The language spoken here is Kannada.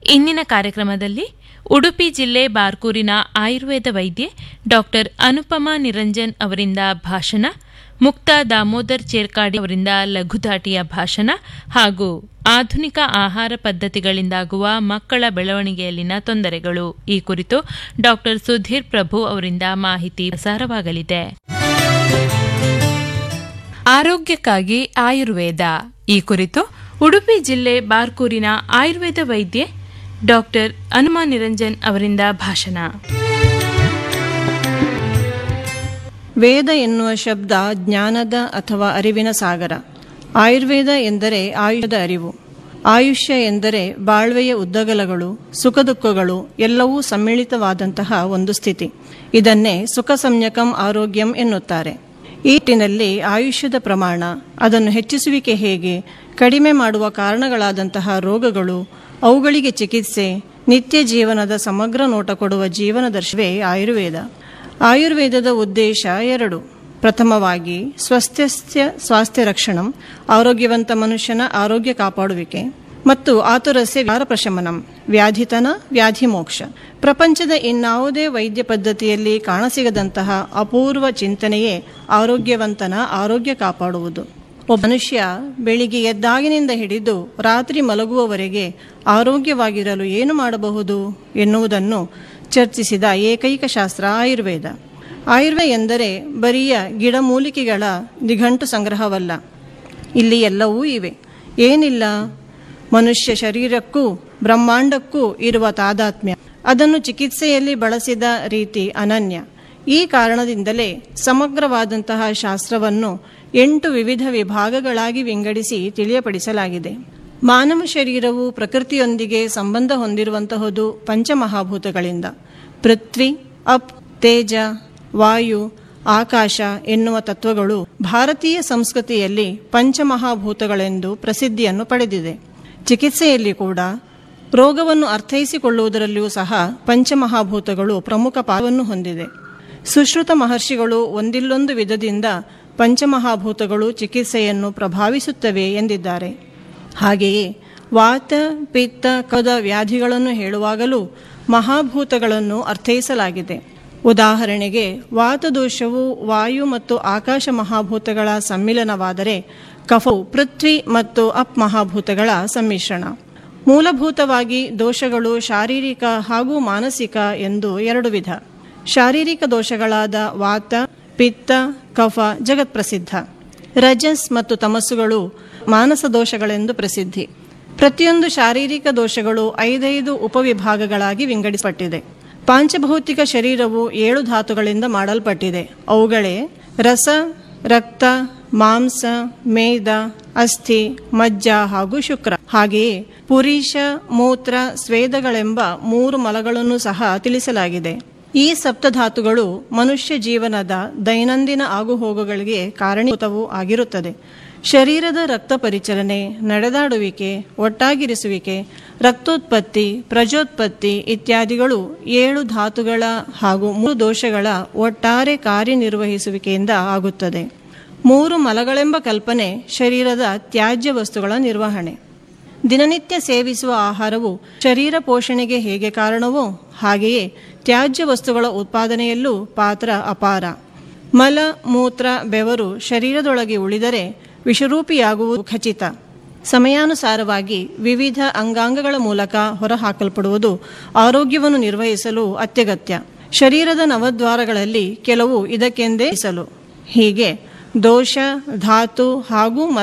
ಇಂದಿನ ಕಾರ್ಯಕ್ರಮದಲ್ಲಿ ಉಡುಪಿ ಜಿಲ್ಲೆ ಬಾರ್ಕೂರಿನ ಆಯುರ್ವೇದ ವೈದ್ಯೆ ಡಾಕ್ಟರ್ ಅನುಪಮಾ ನಿರಂಜನ್ ಅವರಿಂದ ಭಾಷಣ ಮುಕ್ತ ದಾಮೋದರ್ ಚೇರ್ಕಾಡಿ ಅವರಿಂದ ಲಘುದಾಟಿಯ ಭಾಷಣ ಹಾಗೂ ಆಧುನಿಕ ಆಹಾರ ಪದ್ಧತಿಗಳಿಂದಾಗುವ ಮಕ್ಕಳ ಬೆಳವಣಿಗೆಯಲ್ಲಿನ ತೊಂದರೆಗಳು ಈ ಕುರಿತು ಡಾಕ್ಟರ್ ಸುಧೀರ್ ಪ್ರಭು ಅವರಿಂದ ಮಾಹಿತಿ ಪ್ರಸಾರವಾಗಲಿದೆ ಆರೋಗ್ಯಕ್ಕಾಗಿ ಆಯುರ್ವೇದ ಈ ಕುರಿತು ಉಡುಪಿ ಜಿಲ್ಲೆ ಬಾರ್ಕೂರಿನ ಆಯುರ್ವೇದ ವೈದ್ಯೆ ಡಾಕ್ಟರ್ ಹನುಮಾ ನಿರಂಜನ್ ಅವರಿಂದ ಭಾಷಣ ವೇದ ಎನ್ನುವ ಶಬ್ದ ಜ್ಞಾನದ ಅಥವಾ ಅರಿವಿನ ಸಾಗರ ಆಯುರ್ವೇದ ಎಂದರೆ ಆಯುಷದ ಅರಿವು ಆಯುಷ್ಯ ಎಂದರೆ ಬಾಳ್ವೆಯ ಉದ್ದಗಲಗಳು ಸುಖ ದುಃಖಗಳು ಎಲ್ಲವೂ ಸಮ್ಮಿಳಿತವಾದಂತಹ ಒಂದು ಸ್ಥಿತಿ ಇದನ್ನೇ ಸುಖ ಸಂಯಕಂ ಆರೋಗ್ಯಂ ಎನ್ನುತ್ತಾರೆ ಈ ನಿಟ್ಟಿನಲ್ಲಿ ಆಯುಷ್ಯದ ಪ್ರಮಾಣ ಅದನ್ನು ಹೆಚ್ಚಿಸುವಿಕೆ ಹೇಗೆ ಕಡಿಮೆ ಮಾಡುವ ಕಾರಣಗಳಾದಂತಹ ರೋಗಗಳು ಅವುಗಳಿಗೆ ಚಿಕಿತ್ಸೆ ನಿತ್ಯ ಜೀವನದ ಸಮಗ್ರ ನೋಟ ಕೊಡುವ ಜೀವನದರ್ಶವೇ ಆಯುರ್ವೇದ ಆಯುರ್ವೇದದ ಉದ್ದೇಶ ಎರಡು ಪ್ರಥಮವಾಗಿ ಸ್ವಸ್ಥ್ಯ ಸ್ವಾಸ್ಥ್ಯ ರಕ್ಷಣಂ ಆರೋಗ್ಯವಂತ ಮನುಷ್ಯನ ಆರೋಗ್ಯ ಕಾಪಾಡುವಿಕೆ ಮತ್ತು ಆತುರಸ್ಯ ವ್ಯಾರ ಪ್ರಶಮನಂ ವ್ಯಾಧಿತನ ವ್ಯಾಧಿ ಮೋಕ್ಷ ಪ್ರಪಂಚದ ಇನ್ನಾವುದೇ ವೈದ್ಯ ಪದ್ಧತಿಯಲ್ಲಿ ಕಾಣಸಿಗದಂತಹ ಅಪೂರ್ವ ಚಿಂತನೆಯೇ ಆರೋಗ್ಯವಂತನ ಆರೋಗ್ಯ ಕಾಪಾಡುವುದು ಒಬ್ಬ ಮನುಷ್ಯ ಬೆಳಿಗ್ಗೆ ಎದ್ದಾಗಿನಿಂದ ಹಿಡಿದು ರಾತ್ರಿ ಮಲಗುವವರೆಗೆ ಆರೋಗ್ಯವಾಗಿರಲು ಏನು ಮಾಡಬಹುದು ಎನ್ನುವುದನ್ನು ಚರ್ಚಿಸಿದ ಏಕೈಕ ಶಾಸ್ತ್ರ ಆಯುರ್ವೇದ ಆಯುರ್ವೇದ ಎಂದರೆ ಬರಿಯ ಗಿಡಮೂಲಿಕೆಗಳ ನಿಘಂಟು ಸಂಗ್ರಹವಲ್ಲ ಇಲ್ಲಿ ಎಲ್ಲವೂ ಇವೆ ಏನಿಲ್ಲ ಮನುಷ್ಯ ಶರೀರಕ್ಕೂ ಬ್ರಹ್ಮಾಂಡಕ್ಕೂ ಇರುವ ತಾದಾತ್ಮ್ಯ ಅದನ್ನು ಚಿಕಿತ್ಸೆಯಲ್ಲಿ ಬಳಸಿದ ರೀತಿ ಅನನ್ಯ ಈ ಕಾರಣದಿಂದಲೇ ಸಮಗ್ರವಾದಂತಹ ಶಾಸ್ತ್ರವನ್ನು ಎಂಟು ವಿವಿಧ ವಿಭಾಗಗಳಾಗಿ ವಿಂಗಡಿಸಿ ತಿಳಿಯಪಡಿಸಲಾಗಿದೆ ಮಾನವ ಶರೀರವು ಪ್ರಕೃತಿಯೊಂದಿಗೆ ಸಂಬಂಧ ಹೊಂದಿರುವಂತಹದು ಪಂಚಮಹಾಭೂತಗಳಿಂದ ಪೃಥ್ವಿ ಅಪ್ ತೇಜ ವಾಯು ಆಕಾಶ ಎನ್ನುವ ತತ್ವಗಳು ಭಾರತೀಯ ಸಂಸ್ಕೃತಿಯಲ್ಲಿ ಪಂಚಮಹಾಭೂತಗಳೆಂದು ಪ್ರಸಿದ್ಧಿಯನ್ನು ಪಡೆದಿದೆ ಚಿಕಿತ್ಸೆಯಲ್ಲಿ ಕೂಡ ರೋಗವನ್ನು ಅರ್ಥೈಸಿಕೊಳ್ಳುವುದರಲ್ಲಿಯೂ ಸಹ ಪಂಚಮಹಾಭೂತಗಳು ಪ್ರಮುಖ ಪಾತ್ರವನ್ನು ಹೊಂದಿದೆ ಸುಶ್ರುತ ಮಹರ್ಷಿಗಳು ಒಂದಿಲ್ಲೊಂದು ವಿಧದಿಂದ ಪಂಚಮಹಾಭೂತಗಳು ಚಿಕಿತ್ಸೆಯನ್ನು ಪ್ರಭಾವಿಸುತ್ತವೆ ಎಂದಿದ್ದಾರೆ ಹಾಗೆಯೇ ವಾತ ಪಿತ್ತ ಕದ ವ್ಯಾಧಿಗಳನ್ನು ಹೇಳುವಾಗಲೂ ಮಹಾಭೂತಗಳನ್ನು ಅರ್ಥೈಸಲಾಗಿದೆ ಉದಾಹರಣೆಗೆ ವಾತದೋಷವು ವಾಯು ಮತ್ತು ಆಕಾಶ ಮಹಾಭೂತಗಳ ಸಮ್ಮಿಲನವಾದರೆ ಕಫವು ಪೃಥ್ವಿ ಮತ್ತು ಅಪ್ ಮಹಾಭೂತಗಳ ಸಮ್ಮಿಶ್ರಣ ಮೂಲಭೂತವಾಗಿ ದೋಷಗಳು ಶಾರೀರಿಕ ಹಾಗೂ ಮಾನಸಿಕ ಎಂದು ಎರಡು ವಿಧ ಶಾರೀರಿಕ ದೋಷಗಳಾದ ವಾತ ಪಿತ್ತ ಕಫ ಜಗತ್ಪ್ರಸಿದ್ಧ ರಜಸ್ ಮತ್ತು ತಮಸ್ಸುಗಳು ಮಾನಸ ದೋಷಗಳೆಂದು ಪ್ರಸಿದ್ಧಿ ಪ್ರತಿಯೊಂದು ಶಾರೀರಿಕ ದೋಷಗಳು ಐದೈದು ಉಪವಿಭಾಗಗಳಾಗಿ ವಿಂಗಡಿಸಲ್ಪಟ್ಟಿದೆ ಪಾಂಚಭೌತಿಕ ಶರೀರವು ಏಳು ಧಾತುಗಳಿಂದ ಮಾಡಲ್ಪಟ್ಟಿದೆ ಅವುಗಳೇ ರಸ ರಕ್ತ ಮಾಂಸ ಮೇದ ಅಸ್ಥಿ ಮಜ್ಜ ಹಾಗೂ ಶುಕ್ರ ಹಾಗೆಯೇ ಪುರೀಶ ಮೂತ್ರ ಸ್ವೇದಗಳೆಂಬ ಮೂರು ಮಲಗಳನ್ನು ಸಹ ತಿಳಿಸಲಾಗಿದೆ ಈ ಸಪ್ತಧಾತುಗಳು ಮನುಷ್ಯ ಜೀವನದ ದೈನಂದಿನ ಆಗುಹೋಗುಗಳಿಗೆ ಕಾರಣೀಭೂತವೂ ಆಗಿರುತ್ತದೆ ಶರೀರದ ರಕ್ತ ಪರಿಚಲನೆ ನಡೆದಾಡುವಿಕೆ ಒಟ್ಟಾಗಿರಿಸುವಿಕೆ ರಕ್ತೋತ್ಪತ್ತಿ ಪ್ರಜೋತ್ಪತ್ತಿ ಇತ್ಯಾದಿಗಳು ಏಳು ಧಾತುಗಳ ಹಾಗೂ ಮೂರು ದೋಷಗಳ ಒಟ್ಟಾರೆ ಕಾರ್ಯನಿರ್ವಹಿಸುವಿಕೆಯಿಂದ ಆಗುತ್ತದೆ ಮೂರು ಮಲಗಳೆಂಬ ಕಲ್ಪನೆ ಶರೀರದ ತ್ಯಾಜ್ಯ ವಸ್ತುಗಳ ನಿರ್ವಹಣೆ ದಿನನಿತ್ಯ ಸೇವಿಸುವ ಆಹಾರವು ಶರೀರ ಪೋಷಣೆಗೆ ಹೇಗೆ ಕಾರಣವೋ ಹಾಗೆಯೇ ತ್ಯಾಜ್ಯ ವಸ್ತುಗಳ ಉತ್ಪಾದನೆಯಲ್ಲೂ ಪಾತ್ರ ಅಪಾರ ಮಲ ಮೂತ್ರ ಬೆವರು ಶರೀರದೊಳಗೆ ಉಳಿದರೆ ವಿಷರೂಪಿಯಾಗುವುದು ಖಚಿತ ಸಮಯಾನುಸಾರವಾಗಿ ವಿವಿಧ ಅಂಗಾಂಗಗಳ ಮೂಲಕ ಹೊರಹಾಕಲ್ಪಡುವುದು ಆರೋಗ್ಯವನ್ನು ನಿರ್ವಹಿಸಲು ಅತ್ಯಗತ್ಯ ಶರೀರದ ನವದ್ವಾರಗಳಲ್ಲಿ ಕೆಲವು ಇದಕ್ಕೆಂದೇ ಇಸಲು ಹೀಗೆ ದೋಷ ಧಾತು ಹಾಗೂ